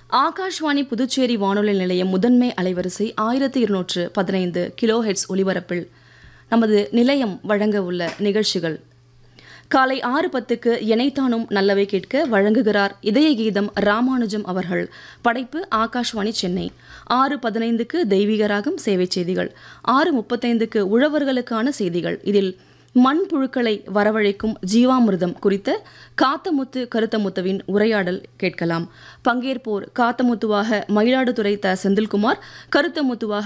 ஆகாஷ்வாணி புதுச்சேரி வானொலி நிலையம் முதன்மை அலைவரிசை ஆயிரத்தி இருநூற்று பதினைந்து கிலோ ஹெட்ஸ் ஒலிபரப்பில் நமது நிலையம் வழங்க உள்ள நிகழ்ச்சிகள் காலை ஆறு பத்துக்கு எனைத்தானும் நல்லவை கேட்க வழங்குகிறார் இதய கீதம் ராமானுஜம் அவர்கள் படைப்பு ஆகாஷ்வாணி சென்னை ஆறு பதினைந்துக்கு தெய்வீகராகம் சேவை செய்திகள் ஆறு முப்பத்தைந்துக்கு உழவர்களுக்கான செய்திகள் இதில் மண்புழுக்களை வரவழைக்கும் ஜீவாமிர்தம் குறித்த காத்தமுத்து கருத்தமுத்துவின் உரையாடல் கேட்கலாம் பங்கேற்போர் காத்தமுத்துவாக மயிலாடுதுறை த செந்தில்குமார் கருத்தமுத்துவாக